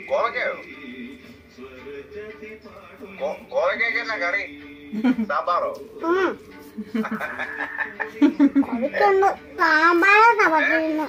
കോവക്കയോ കോ- കോവക്കയ്ക്ക് എന്നാ കറി സാമ്പാറോ ഉം. അതൊക്കെയുണ്ട് സാമ്പാറാ പറ്റുന്നു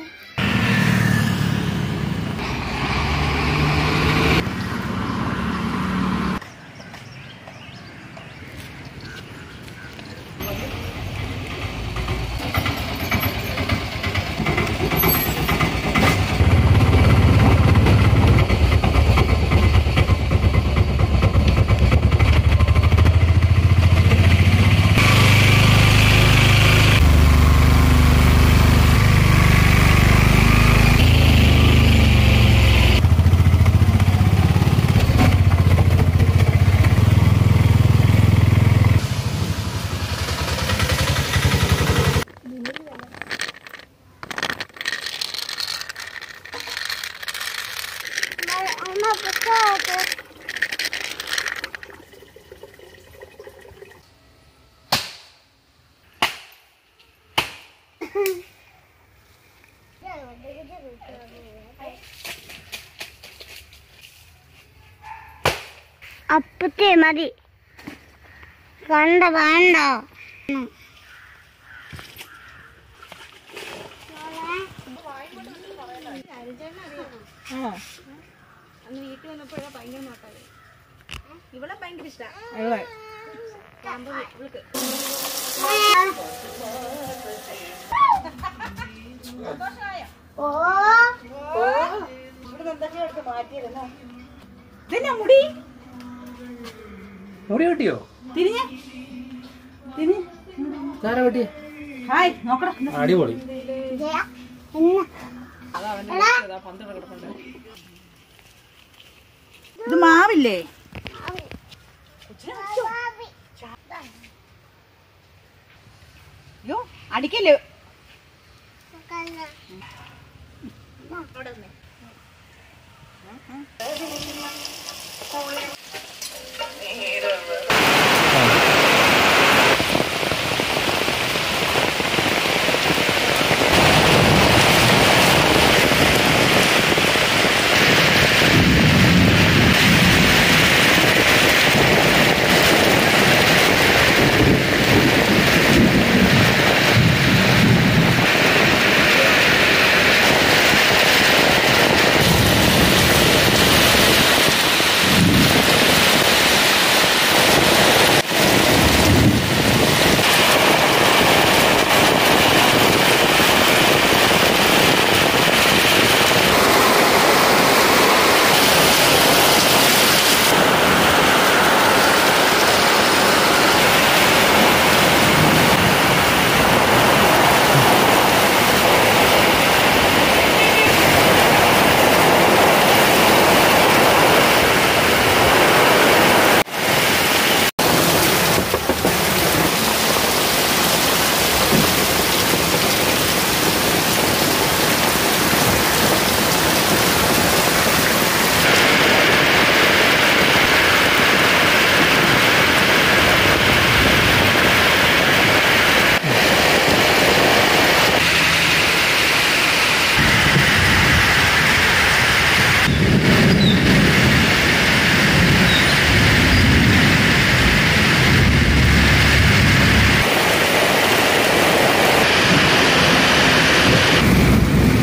അമ്മ പൊക്കോട്ടെ അപ്പത്തെ മതി കണ്ട വേണ്ട അന്ന് വീട്ടിൽ വന്നപ്പോഴാ ഭയങ്കര നോട്ടായി ഇവളെ ഭയങ്കര ഇഷ്ടാ അതെ പാമ്പ് ഇവൾക്ക് ഓ ഇതെന്നാ മുടി മുടി വെട്ടിയോ തിരിഞ്ഞേ തിരിഞ്ഞ് ആരാ വെട്ടിയെ ഹായ് നോക്കടാ അടിപൊളി ജയ എന്ന ഇത് മാവില്ലേ അയ്യോ അടിക്കല്ലേ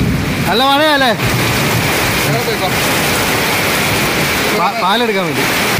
നല്ല മഴയല്ലേ പാ- പാലെടുക്കാൻ വേണ്ടി